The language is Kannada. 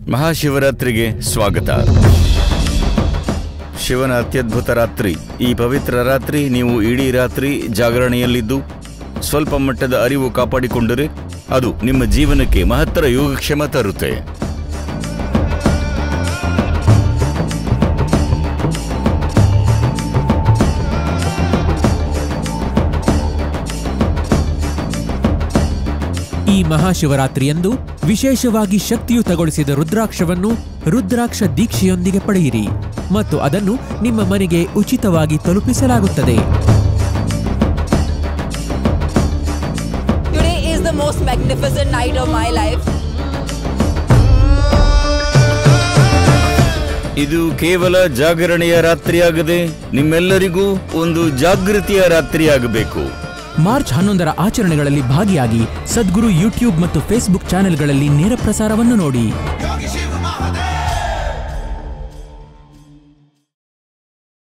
ಮಹಾಶಿವರಾತ್ರಿಗೆ ಸ್ವಾಗತ ಶಿವನ ಅತ್ಯದ್ಭುತ ರಾತ್ರಿ ಈ ಪವಿತ್ರ ರಾತ್ರಿ ನೀವು ಇಡೀ ರಾತ್ರಿ ಜಾಗರಣೆಯಲ್ಲಿದ್ದು ಸ್ವಲ್ಪ ಮಟ್ಟದ ಅರಿವು ಕಾಪಾಡಿಕೊಂಡರೆ ಅದು ನಿಮ್ಮ ಜೀವನಕ್ಕೆ ಮಹತ್ತರ ಯೋಗಕ್ಷೇಮ ತರುತ್ತೆ ಈ ಮಹಾಶಿವರಾತ್ರಿಯಂದು ವಿಶೇಷವಾಗಿ ಶಕ್ತಿಯುತಗೊಳಿಸಿದ ರುದ್ರಾಕ್ಷವನ್ನು ರುದ್ರಾಕ್ಷ ದೀಕ್ಷೆಯೊಂದಿಗೆ ಪಡೆಯಿರಿ ಮತ್ತು ಅದನ್ನು ನಿಮ್ಮ ಮನೆಗೆ ಉಚಿತವಾಗಿ ತಲುಪಿಸಲಾಗುತ್ತದೆ Today is the most magnificent night of my life. ಇದು ಕೇವಲ ಜಾಗರಣೆಯ ರಾತ್ರಿಯಾಗದೆ ನಿಮ್ಮೆಲ್ಲರಿಗೂ ಒಂದು ಜಾಗೃತಿಯ ರಾತ್ರಿಯಾಗಬೇಕು ಮಾರ್ಚ್ ಹನ್ನೊಂದರ ಆಚರಣೆಗಳಲ್ಲಿ ಭಾಗಿಯಾಗಿ ಸದ್ಗುರು ಯೂಟ್ಯೂಬ್ ಮತ್ತು ಫೇಸ್ಬುಕ್ ಚಾನೆಲ್ಗಳಲ್ಲಿ ನೇರ ಪ್ರಸಾರವನ್ನು ನೋಡಿ Yogi Shiva